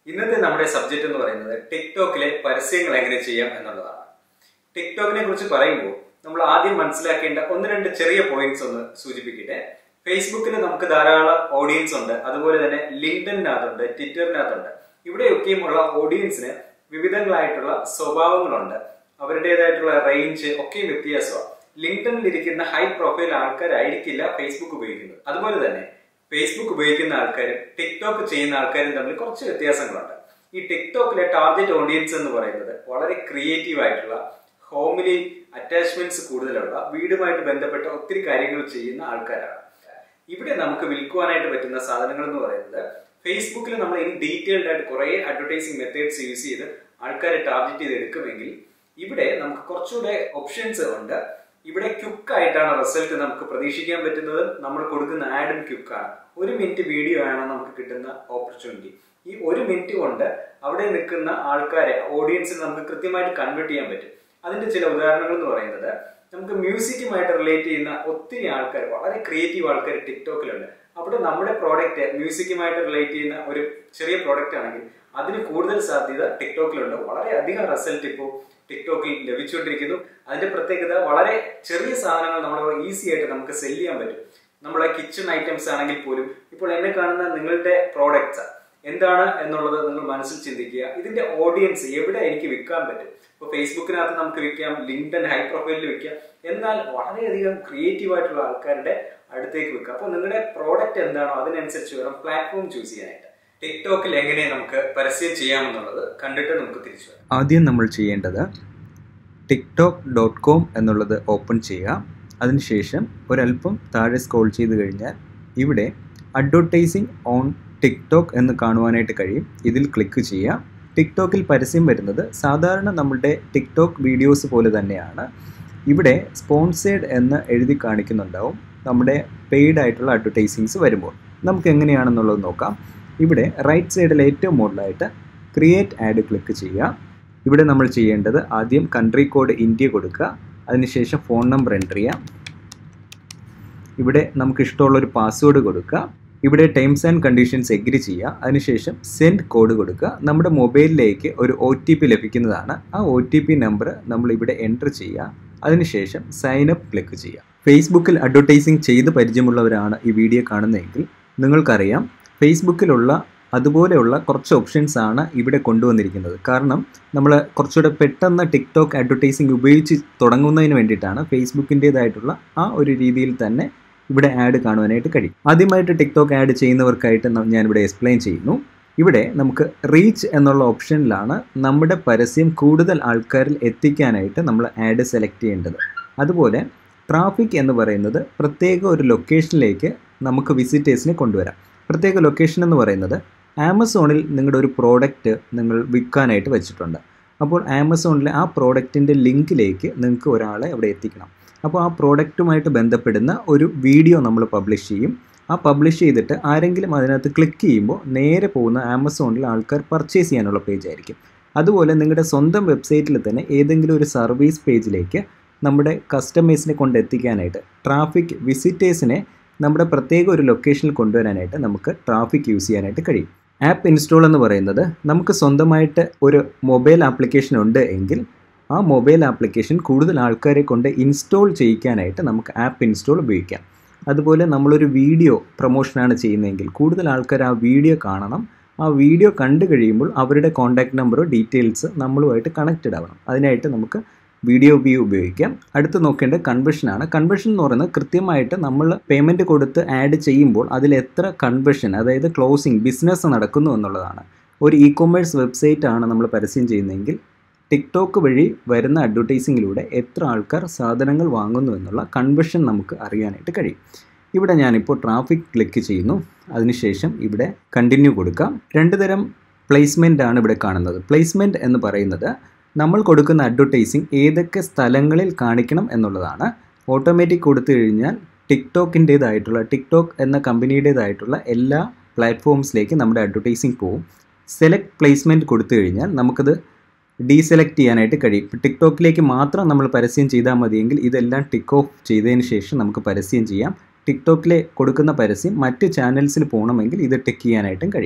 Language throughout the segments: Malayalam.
ഇന്നത്തെ നമ്മുടെ സബ്ജക്റ്റ് എന്ന് പറയുന്നത് ടിക്ടോക്കിലെ പരസ്യങ്ങൾ എങ്ങനെ ചെയ്യാം എന്നുള്ളതാണ് ടിക്ടോക്കിനെ കുറിച്ച് പറയുമ്പോൾ നമ്മൾ ആദ്യം മനസ്സിലാക്കേണ്ട ഒന്ന് രണ്ട് ചെറിയ പോയിന്റ്സ് ഒന്ന് സൂചിപ്പിക്കട്ടെ ഫേസ്ബുക്കിൽ നമുക്ക് ധാരാളം ഓഡിയൻസ് ഉണ്ട് അതുപോലെ തന്നെ ലിങ്ക്ഡനിനകത്തുണ്ട് ട്വിറ്ററിനകത്തുണ്ട് ഇവിടെയൊക്കെയുമുള്ള ഓഡിയൻസിന് വിവിധങ്ങളായിട്ടുള്ള സ്വഭാവങ്ങളുണ്ട് അവരുടേതായിട്ടുള്ള റേഞ്ച് ഒക്കെയും വ്യത്യാസമാണ് ലിങ്ക്ഡനിൽ ഇരിക്കുന്ന ഹൈ പ്രൊഫൈൽ ആൾക്കാരായിരിക്കില്ല ഫേസ്ബുക്ക് ഉപയോഗിക്കുന്നത് അതുപോലെ തന്നെ ഫേസ്ബുക്ക് ഉപയോഗിക്കുന്ന ആൾക്കാരും ടിക്ടോക്ക് ചെയ്യുന്ന ആൾക്കാരും തമ്മിൽ കുറച്ച് വ്യത്യാസങ്ങളുണ്ട് ഈ ടിക്ടോക്കിലെ ടാർഗറ്റ് ഓഡിയൻസ് എന്ന് പറയുന്നത് വളരെ ക്രിയേറ്റീവ് ആയിട്ടുള്ള ഹോമിലി അറ്റാച്ച്മെന്റ്സ് കൂടുതലുള്ള വീടുമായിട്ട് ബന്ധപ്പെട്ട ഒത്തിരി കാര്യങ്ങൾ ചെയ്യുന്ന ആൾക്കാരാണ് ഇവിടെ നമുക്ക് വിൽക്കുവാനായിട്ട് പറ്റുന്ന സാധനങ്ങൾ എന്ന് പറയുന്നത് ഫേസ്ബുക്കിൽ നമ്മൾ ഇനി ഡീറ്റെയിൽഡ് ആയിട്ട് കുറെ അഡ്വർടൈസിങ് മെത്തേഡ്സ് യൂസ് ചെയ്ത് ആൾക്കാരെ ടാർഗറ്റ് ചെയ്ത് എടുക്കുമെങ്കിൽ ഇവിടെ നമുക്ക് കുറച്ചുകൂടെ ഓപ്ഷൻസ് ഉണ്ട് ഇവിടെ ക്യുക്ക് ആയിട്ടാണ് റിസൾട്ട് നമുക്ക് പ്രതീക്ഷിക്കാൻ പറ്റുന്നത് നമ്മൾ കൊടുക്കുന്ന ആഡും ക്യുക്കാണ് ഒരു മിനിറ്റ് വീഡിയോ ആണ് നമുക്ക് കിട്ടുന്ന ഓപ്പർച്യൂണിറ്റി ഈ ഒരു മിനിറ്റ് കൊണ്ട് അവിടെ നിൽക്കുന്ന ആൾക്കാരെ ഓഡിയൻസിന് നമുക്ക് കൃത്യമായിട്ട് കൺവേർട്ട് ചെയ്യാൻ പറ്റും അതിന്റെ ചില ഉദാഹരണങ്ങൾ എന്ന് പറയുന്നത് നമുക്ക് മ്യൂസിക്കുമായിട്ട് റിലേറ്റ് ചെയ്യുന്ന ഒത്തിരി ആൾക്കാർ വളരെ ക്രിയേറ്റീവ് ആൾക്കാർ ടിക്ടോക്കിലുണ്ട് അവിടെ നമ്മുടെ പ്രോഡക്റ്റ് മ്യൂസിക്കുമായിട്ട് റിലേറ്റ് ചെയ്യുന്ന ഒരു ചെറിയ പ്രോഡക്റ്റ് ആണെങ്കിൽ അതിന് കൂടുതൽ സാധ്യത ടിക്ടോക്കിലുണ്ട് വളരെ അധികം റിസൾട്ട് ഇപ്പോൾ ടിക്ടോക്കിൽ ലഭിച്ചുകൊണ്ടിരിക്കുന്നു അതിന്റെ പ്രത്യേകത വളരെ ചെറിയ സാധനങ്ങൾ നമ്മൾ ഈസി ആയിട്ട് നമുക്ക് സെല് ചെയ്യാൻ പറ്റും നമ്മളെ കിച്ചൺ ഐറ്റംസ് ആണെങ്കിൽ പോലും ഇപ്പോൾ എന്നെ കാണുന്ന നിങ്ങളുടെ പ്രോഡക്റ്റ്സ് എന്താണ് എന്നുള്ളത് നിങ്ങൾ മനസ്സിൽ ചിന്തിക്കുക ഇതിന്റെ ഓഡിയൻസ് എവിടെ എനിക്ക് വിൽക്കാൻ പറ്റും ഇപ്പോൾ ഫേസ്ബുക്കിനകത്ത് നമുക്ക് വിൽക്കാം ലിങ്ക്ഡൻ ഹൈ പ്രൊഫൈലിൽ വിൽക്കാം എന്നാൽ വളരെയധികം ക്രിയേറ്റീവ് ആയിട്ടുള്ള ആൾക്കാരുടെ അടുത്തേക്ക് വിൽക്കാം അപ്പോൾ നിങ്ങളുടെ പ്രോഡക്റ്റ് എന്താണോ അതിനനുസരിച്ച് വേണം പ്ലാറ്റ്ഫോം ചൂസ് ചെയ്യാനായിട്ട് ടിക്ടോക്കിൽ എങ്ങനെ നമുക്ക് പരസ്യം ചെയ്യാമെന്നുള്ളത് കണ്ടിട്ട് നമുക്ക് തിരിച്ചു വരാം ആദ്യം നമ്മൾ ചെയ്യേണ്ടത് ടിക്ടോക്ക് ഡോട്ട് കോം എന്നുള്ളത് ഓപ്പൺ ചെയ്യുക അതിനുശേഷം ഒരല്പം താഴെ സ്ക്രോൾ ചെയ്ത് കഴിഞ്ഞാൽ ഇവിടെ അഡ്വർടൈസിങ് ഓൺ ടിക്ടോക്ക് എന്ന് കാണുവാനായിട്ട് കഴിയും ഇതിൽ ക്ലിക്ക് ചെയ്യുക ടിക്ടോക്കിൽ പരസ്യം വരുന്നത് സാധാരണ നമ്മളുടെ ടിക്ടോക്ക് വീഡിയോസ് പോലെ തന്നെയാണ് ഇവിടെ സ്പോൺസേഡ് എന്ന് എഴുതി കാണിക്കുന്നുണ്ടാവും നമ്മുടെ പെയ്ഡ് ആയിട്ടുള്ള അഡ്വർടൈസിങ്സ് വരുമ്പോൾ നമുക്ക് എങ്ങനെയാണെന്നുള്ളത് നോക്കാം ഇവിടെ റൈറ്റ് സൈഡിൽ ഏറ്റവും മുകളിലായിട്ട് ക്രിയേറ്റ് ആഡ് ക്ലിക്ക് ചെയ്യുക ഇവിടെ നമ്മൾ ചെയ്യേണ്ടത് ആദ്യം കൺട്രി കോഡ് ഇന്ത്യ കൊടുക്കുക അതിനുശേഷം ഫോൺ നമ്പർ എൻ്റർ ചെയ്യാം ഇവിടെ നമുക്ക് ഇഷ്ടമുള്ളൊരു പാസ്വേഡ് കൊടുക്കുക ഇവിടെ ടേംസ് ആൻഡ് കണ്ടീഷൻസ് എഗ്രി ചെയ്യുക അതിനുശേഷം സെൻഡ് കോഡ് കൊടുക്കുക നമ്മുടെ മൊബൈലിലേക്ക് ഒരു ഒ ടി പി ലഭിക്കുന്നതാണ് ആ ഒ ടി പി നമ്പർ നമ്മൾ ഇവിടെ എൻ്റർ ചെയ്യുക അതിനുശേഷം സൈൻ അപ്പ് ക്ലിക്ക് ചെയ്യുക ഫേസ്ബുക്കിൽ അഡ്വർടൈസിങ് ചെയ്ത് പരിചയമുള്ളവരാണ് ഈ വീഡിയോ കാണുന്നതെങ്കിൽ നിങ്ങൾക്കറിയാം ഫേസ്ബുക്കിലുള്ള അതുപോലെയുള്ള കുറച്ച് ഓപ്ഷൻസ് ആണ് ഇവിടെ കൊണ്ടുവന്നിരിക്കുന്നത് കാരണം നമ്മൾ കുറച്ചുകൂടെ പെട്ടെന്ന് ടിക്ടോക്ക് അഡ്വർടൈസിങ് ഉപയോഗിച്ച് തുടങ്ങുന്നതിന് വേണ്ടിയിട്ടാണ് ഫേസ്ബുക്കിൻ്റേതായിട്ടുള്ള ആ ഒരു രീതിയിൽ തന്നെ ഇവിടെ ആഡ് കാണുവാനായിട്ട് കഴിയും ആദ്യമായിട്ട് ടിക്ടോക്ക് ആഡ് ചെയ്യുന്നവർക്കായിട്ട് ഞാനിവിടെ എക്സ്പ്ലെയിൻ ചെയ്യുന്നു ഇവിടെ നമുക്ക് റീച്ച് എന്നുള്ള ഓപ്ഷനിലാണ് നമ്മുടെ പരസ്യം കൂടുതൽ ആൾക്കാരിൽ എത്തിക്കാനായിട്ട് നമ്മൾ ആഡ് സെലക്ട് ചെയ്യേണ്ടത് അതുപോലെ ട്രാഫിക് എന്ന് പറയുന്നത് പ്രത്യേക ഒരു ലൊക്കേഷനിലേക്ക് നമുക്ക് വിസിറ്റേഴ്സിനെ കൊണ്ടുവരാം പ്രത്യേക ലൊക്കേഷൻ എന്ന് പറയുന്നത് ആമസോണിൽ നിങ്ങളുടെ ഒരു പ്രോഡക്റ്റ് നിങ്ങൾ വിൽക്കാനായിട്ട് വെച്ചിട്ടുണ്ട് അപ്പോൾ ആമസോണിലെ ആ പ്രോഡക്റ്റിൻ്റെ ലിങ്കിലേക്ക് നിങ്ങൾക്ക് ഒരാളെ അവിടെ എത്തിക്കണം അപ്പോൾ ആ പ്രോഡക്റ്റുമായിട്ട് ബന്ധപ്പെടുന്ന ഒരു വീഡിയോ നമ്മൾ പബ്ലിഷ് ചെയ്യും ആ പബ്ലിഷ് ചെയ്തിട്ട് ആരെങ്കിലും അതിനകത്ത് ക്ലിക്ക് ചെയ്യുമ്പോൾ നേരെ പോകുന്ന ആമസോണിൽ ആൾക്കാർ പർച്ചേസ് ചെയ്യാനുള്ള പേജ് ആയിരിക്കും അതുപോലെ നിങ്ങളുടെ സ്വന്തം വെബ്സൈറ്റിൽ തന്നെ ഏതെങ്കിലും ഒരു സർവീസ് പേജിലേക്ക് നമ്മുടെ കസ്റ്റമേഴ്സിനെ കൊണ്ട് എത്തിക്കാനായിട്ട് ട്രാഫിക് വിസിറ്റേഴ്സിനെ നമ്മുടെ പ്രത്യേക ഒരു ലൊക്കേഷനിൽ കൊണ്ടുവരാനായിട്ട് നമുക്ക് ട്രാഫിക് യൂസ് ചെയ്യാനായിട്ട് കഴിയും ആപ്പ് ഇൻസ്റ്റാൾ എന്ന് പറയുന്നത് നമുക്ക് സ്വന്തമായിട്ട് ഒരു മൊബൈൽ ആപ്ലിക്കേഷൻ ഉണ്ട് എങ്കിൽ ആ മൊബൈൽ ആപ്ലിക്കേഷൻ കൂടുതൽ ആൾക്കാരെ കൊണ്ട് ഇൻസ്റ്റാൾ ചെയ്യിക്കാനായിട്ട് നമുക്ക് ആപ്പ് ഇൻസ്റ്റാൾ ഉപയോഗിക്കാം അതുപോലെ നമ്മളൊരു വീഡിയോ പ്രൊമോഷനാണ് ചെയ്യുന്നതെങ്കിൽ കൂടുതൽ ആൾക്കാർ ആ വീഡിയോ കാണണം ആ വീഡിയോ കണ്ടു കഴിയുമ്പോൾ അവരുടെ കോൺടാക്ട് നമ്പറോ ഡീറ്റെയിൽസ് നമ്മളുമായിട്ട് കണക്റ്റഡ് ആവണം അതിനായിട്ട് നമുക്ക് വീഡിയോ വ്യൂ ഉപയോഗിക്കാം അടുത്ത് നോക്കേണ്ട കൺവെർഷനാണ് കൺവെർഷൻ എന്ന് പറയുന്നത് കൃത്യമായിട്ട് നമ്മൾ പേയ്മെൻറ്റ് കൊടുത്ത് ആഡ് ചെയ്യുമ്പോൾ അതിൽ എത്ര കൺവെർഷൻ അതായത് ക്ലോസിംഗ് ബിസിനസ് നടക്കുന്നു എന്നുള്ളതാണ് ഒരു ഇ കൊമേഴ്സ് വെബ്സൈറ്റ് ആണ് നമ്മൾ പരസ്യം ചെയ്യുന്നതെങ്കിൽ ടിക്ടോക്ക് വഴി വരുന്ന അഡ്വർടൈസിങ്ങിലൂടെ എത്ര ആൾക്കാർ സാധനങ്ങൾ വാങ്ങുന്നു എന്നുള്ള കൺവെർഷൻ നമുക്ക് അറിയാനായിട്ട് കഴിയും ഇവിടെ ഞാനിപ്പോൾ ട്രാഫിക് ക്ലിക്ക് ചെയ്യുന്നു അതിനുശേഷം ഇവിടെ കണ്ടിന്യൂ കൊടുക്കാം രണ്ട് തരം പ്ലേസ്മെൻ്റ് ആണ് ഇവിടെ കാണുന്നത് പ്ലേസ്മെൻറ്റ് എന്ന് പറയുന്നത് നമ്മൾ കൊടുക്കുന്ന അഡ്വർടൈസിങ് ഏതൊക്കെ സ്ഥലങ്ങളിൽ കാണിക്കണം എന്നുള്ളതാണ് ഓട്ടോമാറ്റിക് കൊടുത്തു കഴിഞ്ഞാൽ ടിക്ടോക്കിൻ്റേതായിട്ടുള്ള ടിക്ടോക്ക് എന്ന കമ്പനിയുടേതായിട്ടുള്ള എല്ലാ പ്ലാറ്റ്ഫോംസിലേക്ക് നമ്മുടെ അഡ്വർടൈസിങ് പോവും സെലക്ട് പ്ലേസ്മെൻറ്റ് കൊടുത്തു കഴിഞ്ഞാൽ നമുക്കത് ഡീസെലക്ട് ചെയ്യാനായിട്ട് കഴിയും ഇപ്പോൾ ടിക്ടോക്കിലേക്ക് മാത്രം നമ്മൾ പരസ്യം ചെയ്താൽ മതിയെങ്കിൽ ഇതെല്ലാം ടിക്ക് ഓഫ് ചെയ്തതിന് ശേഷം നമുക്ക് പരസ്യം ചെയ്യാം ടിക്ടോക്കിലെ കൊടുക്കുന്ന പരസ്യം മറ്റ് ചാനൽസിൽ പോകണമെങ്കിൽ ഇത് ടിക്ക് ചെയ്യാനായിട്ടും കഴിയും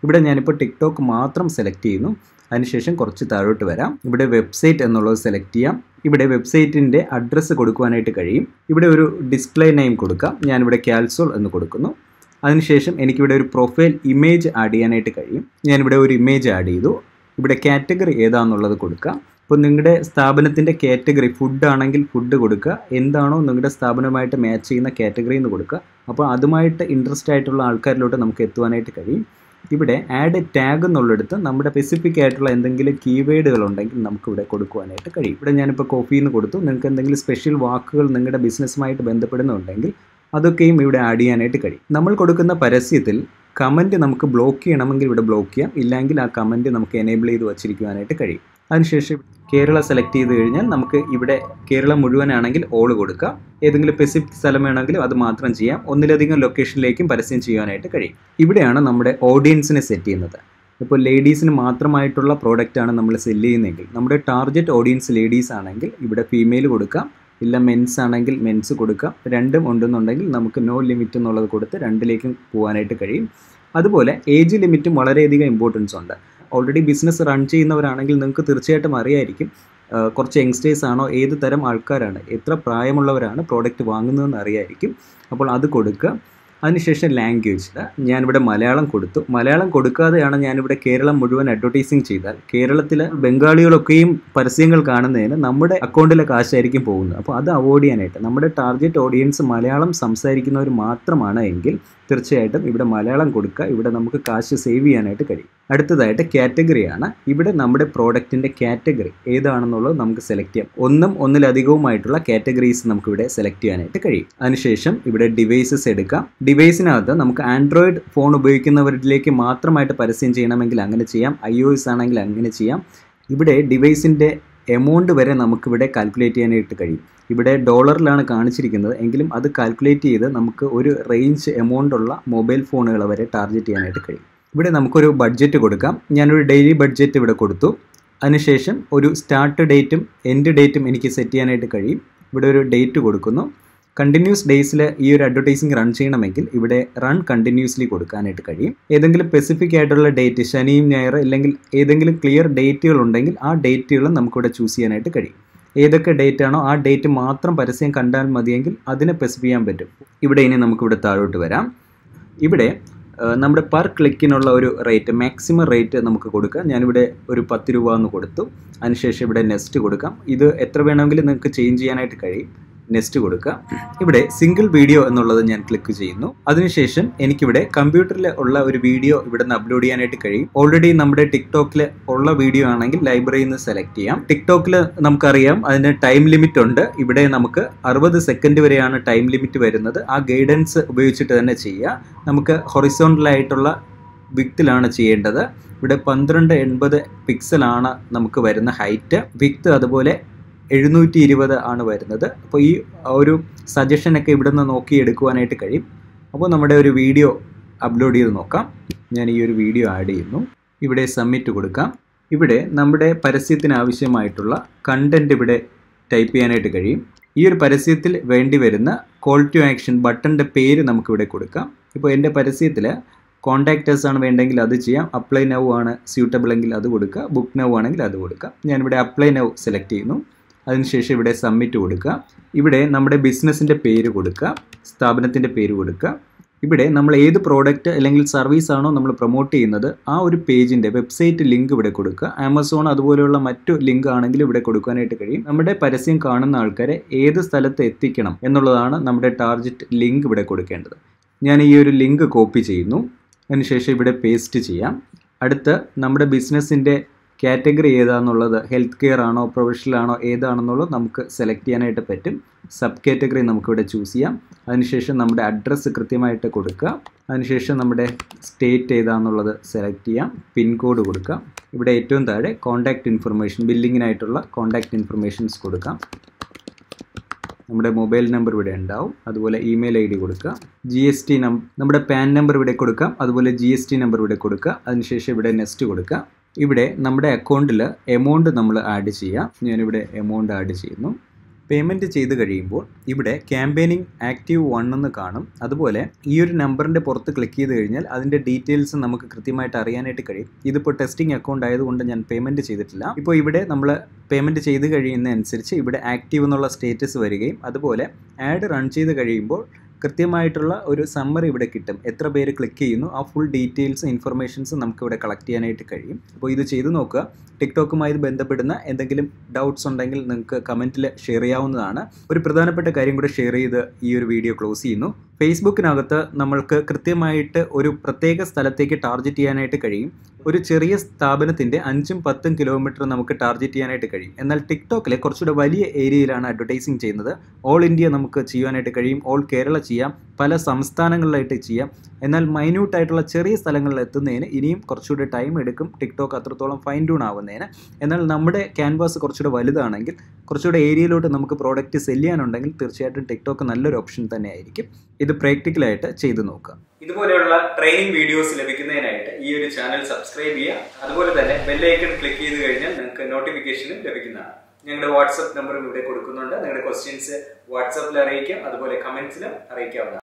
ഇവിടെ ഞാനിപ്പോൾ ടിക്ടോക്ക് മാത്രം സെലക്ട് ചെയ്യുന്നു അതിനുശേഷം കുറച്ച് താഴോട്ട് വരാം ഇവിടെ വെബ്സൈറ്റ് എന്നുള്ളത് സെലക്ട് ചെയ്യാം ഇവിടെ വെബ്സൈറ്റിൻ്റെ അഡ്രസ്സ് കൊടുക്കുവാനായിട്ട് കഴിയും ഇവിടെ ഒരു ഡിസ്പ്ലേ നെയിം കൊടുക്കാം ഞാനിവിടെ ക്യാൽസോൾ എന്ന് കൊടുക്കുന്നു അതിനുശേഷം എനിക്കിവിടെ ഒരു പ്രൊഫൈൽ ഇമേജ് ആഡ് ചെയ്യാനായിട്ട് കഴിയും ഞാനിവിടെ ഒരു ഇമേജ് ആഡ് ചെയ്തു ഇവിടെ കാറ്റഗറി ഏതാണെന്നുള്ളത് കൊടുക്കാം അപ്പോൾ നിങ്ങളുടെ സ്ഥാപനത്തിൻ്റെ കാറ്റഗറി ഫുഡ് ആണെങ്കിൽ ഫുഡ് കൊടുക്കുക എന്താണോ നിങ്ങളുടെ സ്ഥാപനവുമായിട്ട് മാച്ച് ചെയ്യുന്ന കാറ്റഗറി എന്ന് കൊടുക്കുക അപ്പോൾ അതുമായിട്ട് ഇൻട്രസ്റ്റ് ആയിട്ടുള്ള ആൾക്കാരിലോട്ട് നമുക്ക് എത്തുവാനായിട്ട് കഴിയും ഇവിടെ ആഡ് ടാഗ് എന്നുള്ളിടത്ത് നമ്മുടെ സ്പെസിഫിക് ആയിട്ടുള്ള എന്തെങ്കിലും കീവേഡുകൾ ഉണ്ടെങ്കിൽ നമുക്ക് ഇവിടെ കൊടുക്കുവാനായിട്ട് കഴിയും ഇവിടെ ഞാനിപ്പോൾ കോഫി എന്ന് കൊടുത്തു നിങ്ങൾക്ക് എന്തെങ്കിലും സ്പെഷ്യൽ വാക്കുകൾ നിങ്ങളുടെ ബിസിനസ്സുമായിട്ട് ബന്ധപ്പെടുന്നുണ്ടെങ്കിൽ അതൊക്കെയും ഇവിടെ ആഡ് ചെയ്യാനായിട്ട് കഴിയും നമ്മൾ കൊടുക്കുന്ന പരസ്യത്തിൽ കമൻറ്റ് നമുക്ക് ബ്ലോക്ക് ചെയ്യണമെങ്കിൽ ഇവിടെ ബ്ലോക്ക് ചെയ്യാം ഇല്ലെങ്കിൽ ആ കമൻറ്റ് നമുക്ക് എനേബിൾ ചെയ്ത് വച്ചിരിക്കുവാനായിട്ട് കഴിയും അതിനുശേഷം കേരള സെലക്ട് ചെയ്ത് കഴിഞ്ഞാൽ നമുക്ക് ഇവിടെ കേരളം മുഴുവനാണെങ്കിൽ ഓൾ കൊടുക്കാം ഏതെങ്കിലും സ്പെസിഫിക് സ്ഥലം വേണമെങ്കിലും അത് മാത്രം ചെയ്യാം ഒന്നിലധികം ലൊക്കേഷനിലേക്കും പരസ്യം ചെയ്യാനായിട്ട് കഴിയും ഇവിടെയാണ് നമ്മുടെ ഓഡിയൻസിനെ സെറ്റ് ചെയ്യുന്നത് ഇപ്പോൾ ലേഡീസിന് മാത്രമായിട്ടുള്ള പ്രോഡക്റ്റാണ് നമ്മൾ സെല്ല് ചെയ്യുന്നതെങ്കിൽ നമ്മുടെ ടാർഗറ്റ് ഓഡിയൻസ് ലേഡീസ് ആണെങ്കിൽ ഇവിടെ ഫീമെയിൽ കൊടുക്കാം ഇല്ല മെൻസ് ആണെങ്കിൽ മെൻസ് കൊടുക്കാം രണ്ടും ഉണ്ടെന്നുണ്ടെങ്കിൽ നമുക്ക് നോ ലിമിറ്റ് എന്നുള്ളത് കൊടുത്ത് രണ്ടിലേക്കും പോകാനായിട്ട് കഴിയും അതുപോലെ ഏജ് ലിമിറ്റും വളരെയധികം ഇമ്പോർട്ടൻസ് ഉണ്ട് ഓൾറെഡി ബിസിനസ് റൺ ചെയ്യുന്നവരാണെങ്കിൽ നിങ്ങൾക്ക് തീർച്ചയായിട്ടും അറിയായിരിക്കും കുറച്ച് യങ്സ്റ്റേഴ്സ് ആണോ ഏത് തരം ആൾക്കാരാണ് എത്ര പ്രായമുള്ളവരാണ് പ്രോഡക്റ്റ് വാങ്ങുന്നതെന്ന് അറിയായിരിക്കും അപ്പോൾ അത് കൊടുക്കുക അതിനുശേഷം ലാംഗ്വേജ് ഞാനിവിടെ മലയാളം കൊടുത്തു മലയാളം കൊടുക്കാതെയാണ് ഞാനിവിടെ കേരളം മുഴുവൻ അഡ്വർടൈസിങ് ചെയ്താൽ കേരളത്തിൽ ബംഗാളികളൊക്കെയും പരസ്യങ്ങൾ കാണുന്നതിന് നമ്മുടെ അക്കൗണ്ടിലെ കാശായിരിക്കും പോകുന്നത് അപ്പോൾ അത് അവോയ്ഡ് ചെയ്യാനായിട്ട് നമ്മുടെ ടാർഗറ്റ് ഓഡിയൻസ് മലയാളം സംസാരിക്കുന്നവർ മാത്രമാണ് എങ്കിൽ തീർച്ചയായിട്ടും ഇവിടെ മലയാളം കൊടുക്കുക ഇവിടെ നമുക്ക് കാശ് സേവ് ചെയ്യാനായിട്ട് കഴിയും അടുത്തതായിട്ട് കാറ്റഗറിയാണ് ഇവിടെ നമ്മുടെ പ്രോഡക്റ്റിൻ്റെ കാറ്റഗറി ഏതാണെന്നുള്ളത് നമുക്ക് സെലക്ട് ചെയ്യാം ഒന്നും ഒന്നിലധികവുമായിട്ടുള്ള കാറ്റഗറീസ് നമുക്ക് ഇവിടെ സെലക്ട് ചെയ്യാനായിട്ട് കഴിയും അതിനുശേഷം ഇവിടെ ഡിവൈസസ് എടുക്കാം ഡിവൈസിനകത്ത് നമുക്ക് ആൻഡ്രോയിഡ് ഫോൺ ഉപയോഗിക്കുന്നവരിലേക്ക് മാത്രമായിട്ട് പരസ്യം ചെയ്യണമെങ്കിൽ അങ്ങനെ ചെയ്യാം ഐ ഒ എസ് ആണെങ്കിൽ അങ്ങനെ ചെയ്യാം ഇവിടെ ഡിവൈസിൻ്റെ എമൗണ്ട് വരെ നമുക്കിവിടെ കാൽക്കുലേറ്റ് ചെയ്യാനായിട്ട് കഴിയും ഇവിടെ ഡോളറിലാണ് കാണിച്ചിരിക്കുന്നത് എങ്കിലും അത് കാൽക്കുലേറ്റ് ചെയ്ത് നമുക്ക് ഒരു റേഞ്ച് എമൗണ്ട് ഉള്ള മൊബൈൽ ഫോണുകൾ വരെ ടാർഗറ്റ് ചെയ്യാനായിട്ട് കഴിയും ഇവിടെ നമുക്കൊരു ബഡ്ജറ്റ് കൊടുക്കാം ഞാനൊരു ഡെയിലി ബഡ്ജറ്റ് ഇവിടെ കൊടുത്തു അതിനുശേഷം ഒരു സ്റ്റാർട്ട് ഡേറ്റും എൻഡ് ഡേറ്റും എനിക്ക് സെറ്റ് ചെയ്യാനായിട്ട് കഴിയും ഇവിടെ ഒരു ഡേറ്റ് കൊടുക്കുന്നു കണ്ടിന്യൂസ് ഡേയ്സിൽ ഈ ഒരു അഡ്വർടൈസിങ് റൺ ചെയ്യണമെങ്കിൽ ഇവിടെ റൺ കണ്ടിന്യൂസ്ലി കൊടുക്കാനായിട്ട് കഴിയും ഏതെങ്കിലും സ്പെസിഫിക് ആയിട്ടുള്ള ഡേറ്റ് ശനിയും ഞായർ അല്ലെങ്കിൽ ഏതെങ്കിലും ക്ലിയർ ഡേറ്റുകൾ ഉണ്ടെങ്കിൽ ആ ഡേറ്റുകൾ നമുക്കിവിടെ ചൂസ് ചെയ്യാനായിട്ട് കഴിയും ഏതൊക്കെ ഡേറ്റ് ആണോ ആ ഡേറ്റ് മാത്രം പരസ്യം കണ്ടാൽ മതിയെങ്കിൽ അതിനെ സ്പെസിഫൈ ചെയ്യാൻ പറ്റും ഇവിടെ ഇനി നമുക്കിവിടെ താഴോട്ട് വരാം ഇവിടെ നമ്മുടെ പെർ ക്ലിക്കിനുള്ള ഒരു റേറ്റ് മാക്സിമം റേറ്റ് നമുക്ക് കൊടുക്കാം ഞാനിവിടെ ഒരു പത്ത് രൂപ എന്ന് കൊടുത്തു അതിനുശേഷം ഇവിടെ നെക്സ്റ്റ് കൊടുക്കാം ഇത് എത്ര വേണമെങ്കിലും നിങ്ങൾക്ക് ചേഞ്ച് ചെയ്യാനായിട്ട് കഴിയും നെക്സ്റ്റ് കൊടുക്കുക ഇവിടെ സിംഗിൾ വീഡിയോ എന്നുള്ളത് ഞാൻ ക്ലിക്ക് ചെയ്യുന്നു അതിനുശേഷം എനിക്കിവിടെ കമ്പ്യൂട്ടറിൽ ഉള്ള ഒരു വീഡിയോ ഇവിടെ നിന്ന് അപ്ലോഡ് ചെയ്യാനായിട്ട് കഴിയും ഓൾറെഡി നമ്മുടെ ടിക്ടോക്കിൽ ഉള്ള വീഡിയോ ആണെങ്കിൽ ലൈബ്രറിയിൽ നിന്ന് സെലക്ട് ചെയ്യാം ടിക്ടോക്കിൽ നമുക്കറിയാം അതിന് ടൈം ലിമിറ്റ് ഉണ്ട് ഇവിടെ നമുക്ക് അറുപത് സെക്കൻഡ് വരെയാണ് ടൈം ലിമിറ്റ് വരുന്നത് ആ ഗൈഡൻസ് ഉപയോഗിച്ചിട്ട് തന്നെ ചെയ്യുക നമുക്ക് ഹൊറിസോണ്ടലായിട്ടുള്ള വിക്തിലാണ് ചെയ്യേണ്ടത് ഇവിടെ പന്ത്രണ്ട് എൺപത് പിക്സലാണ് നമുക്ക് വരുന്ന ഹൈറ്റ് വിക്ത് അതുപോലെ എഴുന്നൂറ്റി ഇരുപത് ആണ് വരുന്നത് അപ്പോൾ ഈ ഒരു സജഷനൊക്കെ ഇവിടെ നിന്ന് നോക്കി എടുക്കുവാനായിട്ട് കഴിയും അപ്പോൾ നമ്മുടെ ഒരു വീഡിയോ അപ്ലോഡ് ചെയ്ത് നോക്കാം ഞാൻ ഈ ഒരു വീഡിയോ ആഡ് ചെയ്യുന്നു ഇവിടെ സബ്മിറ്റ് കൊടുക്കാം ഇവിടെ നമ്മുടെ പരസ്യത്തിന് ആവശ്യമായിട്ടുള്ള കണ്ടൻറ്റ് ഇവിടെ ടൈപ്പ് ചെയ്യാനായിട്ട് കഴിയും ഈ ഒരു പരസ്യത്തിൽ വേണ്ടി വരുന്ന കോൾ ടു ആക്ഷൻ ബട്ടൻ്റെ പേര് നമുക്കിവിടെ കൊടുക്കാം ഇപ്പോൾ എൻ്റെ പരസ്യത്തിൽ കോൺടാക്റ്റേഴ്സ് ആണ് വേണ്ടെങ്കിൽ അത് ചെയ്യാം അപ്ലൈ നൗ ആണ് സ്യൂട്ടബിൾ എങ്കിൽ അത് കൊടുക്കുക ബുക്ക് നൗ ആണെങ്കിൽ അത് കൊടുക്കാം ഞാനിവിടെ അപ്ലൈ നൗ സെലക്ട് ചെയ്യുന്നു അതിനുശേഷം ഇവിടെ സബ്മിറ്റ് കൊടുക്കുക ഇവിടെ നമ്മുടെ ബിസിനസ്സിൻ്റെ പേര് കൊടുക്കുക സ്ഥാപനത്തിൻ്റെ പേര് കൊടുക്കുക ഇവിടെ നമ്മൾ ഏത് പ്രോഡക്റ്റ് അല്ലെങ്കിൽ സർവീസ് ആണോ നമ്മൾ പ്രൊമോട്ട് ചെയ്യുന്നത് ആ ഒരു പേജിൻ്റെ വെബ്സൈറ്റ് ലിങ്ക് ഇവിടെ കൊടുക്കുക ആമസോൺ അതുപോലെയുള്ള മറ്റു ലിങ്ക് ആണെങ്കിൽ ഇവിടെ കൊടുക്കാനായിട്ട് കഴിയും നമ്മുടെ പരസ്യം കാണുന്ന ആൾക്കാരെ ഏത് സ്ഥലത്ത് എത്തിക്കണം എന്നുള്ളതാണ് നമ്മുടെ ടാർഗറ്റ് ലിങ്ക് ഇവിടെ കൊടുക്കേണ്ടത് ഞാൻ ഈ ഒരു ലിങ്ക് കോപ്പി ചെയ്യുന്നു അതിനുശേഷം ഇവിടെ പേസ്റ്റ് ചെയ്യാം അടുത്ത് നമ്മുടെ ബിസിനസ്സിൻ്റെ കാറ്റഗറി ഏതാണെന്നുള്ളത് ഹെൽത്ത് കെയർ ആണോ പ്രൊഫഷണൽ ആണോ ഏതാണെന്നുള്ളത് നമുക്ക് സെലക്ട് ചെയ്യാനായിട്ട് പറ്റും സബ് കാറ്റഗറി നമുക്കിവിടെ ചൂസ് ചെയ്യാം അതിനുശേഷം നമ്മുടെ അഡ്രസ്സ് കൃത്യമായിട്ട് കൊടുക്കുക അതിനുശേഷം നമ്മുടെ സ്റ്റേറ്റ് ഏതാണെന്നുള്ളത് സെലക്ട് ചെയ്യാം പിൻകോഡ് കൊടുക്കാം ഇവിടെ ഏറ്റവും താഴെ കോൺടാക്റ്റ് ഇൻഫർമേഷൻ ബില്ലിങ്ങിനായിട്ടുള്ള കോൺടാക്റ്റ് ഇൻഫർമേഷൻസ് കൊടുക്കാം നമ്മുടെ മൊബൈൽ നമ്പർ ഇവിടെ ഉണ്ടാവും അതുപോലെ ഇമെയിൽ ഐ ഡി കൊടുക്കുക ജി എസ് ടി നം നമ്മുടെ പാൻ നമ്പർ ഇവിടെ കൊടുക്കാം അതുപോലെ ജി എസ് ടി നമ്പർ ഇവിടെ കൊടുക്കുക അതിനുശേഷം ഇവിടെ നെക്സ്റ്റ് കൊടുക്കുക ഇവിടെ നമ്മുടെ അക്കൗണ്ടിൽ എമൗണ്ട് നമ്മൾ ആഡ് ചെയ്യാം ഞാനിവിടെ എമൗണ്ട് ആഡ് ചെയ്യുന്നു പേയ്മെൻറ്റ് ചെയ്ത് കഴിയുമ്പോൾ ഇവിടെ ക്യാമ്പയിനിങ് ആക്റ്റീവ് വൺ എന്ന് കാണും അതുപോലെ ഈ ഒരു നമ്പറിൻ്റെ പുറത്ത് ക്ലിക്ക് ചെയ്ത് കഴിഞ്ഞാൽ അതിൻ്റെ ഡീറ്റെയിൽസ് നമുക്ക് കൃത്യമായിട്ട് അറിയാനായിട്ട് കഴിയും ഇതിപ്പോൾ ടെസ്റ്റിംഗ് അക്കൗണ്ട് ആയതുകൊണ്ട് ഞാൻ പേയ്മെൻറ്റ് ചെയ്തിട്ടില്ല ഇപ്പോൾ ഇവിടെ നമ്മൾ പേയ്മെൻറ്റ് ചെയ്ത് കഴിയുന്നതനുസരിച്ച് ഇവിടെ ആക്റ്റീവ് എന്നുള്ള സ്റ്റേറ്റസ് വരികയും അതുപോലെ ആഡ് റൺ ചെയ്ത് കഴിയുമ്പോൾ കൃത്യമായിട്ടുള്ള ഒരു സമ്മറി ഇവിടെ കിട്ടും എത്ര പേര് ക്ലിക്ക് ചെയ്യുന്നു ആ ഫുൾ ഡീറ്റെയിൽസ് ഇൻഫർമേഷൻസ് നമുക്ക് ഇവിടെ കളക്ട് ചെയ്യാനായിട്ട് കഴിയും അപ്പോൾ ഇത് ചെയ്ത് നോക്കുക ടിക്ടോക്കുമായി ബന്ധപ്പെടുന്ന എന്തെങ്കിലും ഡൗട്ട്സ് ഉണ്ടെങ്കിൽ നിങ്ങൾക്ക് കമൻറ്റിൽ ഷെയർ ചെയ്യാവുന്നതാണ് ഒരു പ്രധാനപ്പെട്ട കാര്യം കൂടെ ഷെയർ ചെയ്ത് ഈ ഒരു വീഡിയോ ക്ലോസ് ചെയ്യുന്നു ഫേസ്ബുക്കിനകത്ത് നമ്മൾക്ക് കൃത്യമായിട്ട് ഒരു പ്രത്യേക സ്ഥലത്തേക്ക് ടാർഗറ്റ് ചെയ്യാനായിട്ട് കഴിയും ഒരു ചെറിയ സ്ഥാപനത്തിൻ്റെ അഞ്ചും പത്തും കിലോമീറ്റർ നമുക്ക് ടാർഗറ്റ് ചെയ്യാനായിട്ട് കഴിയും എന്നാൽ ടിക്ടോക്കിൽ കുറച്ചുകൂടെ വലിയ ഏരിയയിലാണ് അഡ്വർടൈസിങ് ചെയ്യുന്നത് ഓൾ ഇന്ത്യ നമുക്ക് ചെയ്യാനായിട്ട് കഴിയും ഓൾ കേരള ചെയ്യാം പല സംസ്ഥാനങ്ങളിലായിട്ട് ചെയ്യാം എന്നാൽ മൈന്യൂട്ട് ആയിട്ടുള്ള ചെറിയ സ്ഥലങ്ങളിൽ എത്തുന്നതിന് ഇനിയും കുറച്ചുകൂടി ടൈം എടുക്കും ടിക്ടോക്ക് അത്രത്തോളം ഫൈൻ ട്യൂൺ ആവുന്നതിന് എന്നാൽ നമ്മുടെ ക്യാൻവാസ് കുറച്ചുകൂടെ വലുതാണെങ്കിൽ കുറച്ചുകൂടെ ഏരിയയിലോട്ട് നമുക്ക് പ്രോഡക്റ്റ് സെല് ചെയ്യാനുണ്ടെങ്കിൽ തീർച്ചയായിട്ടും ടിക്ടോക്ക് നല്ലൊരു ഓപ്ഷൻ തന്നെ ആയിരിക്കും ഇത് പ്രാക്ടിക്കലായിട്ട് ചെയ്തു നോക്കുക ഇതുപോലെയുള്ള ട്രെയിനിങ് വീഡിയോസ് ലഭിക്കുന്നതിനായിട്ട് ഈ ഒരു ചാനൽ സബ്സ്ക്രൈബ് ചെയ്യുക അതുപോലെ തന്നെ ബെല്ലൈക്കൺ ക്ലിക്ക് ചെയ്ത് കഴിഞ്ഞാൽ നിങ്ങൾക്ക് നോട്ടിഫിക്കേഷനും ലഭിക്കുന്നതാണ് ഞങ്ങളുടെ വാട്സപ്പ് നമ്പറും ഇവിടെ കൊടുക്കുന്നുണ്ട് നിങ്ങളുടെ ക്വസ്റ്റ്യൻസ് വാട്സപ്പിൽ അറിയിക്കാം അതുപോലെ കമന്റ്സിലും അറിയിക്കാവുന്നതാണ്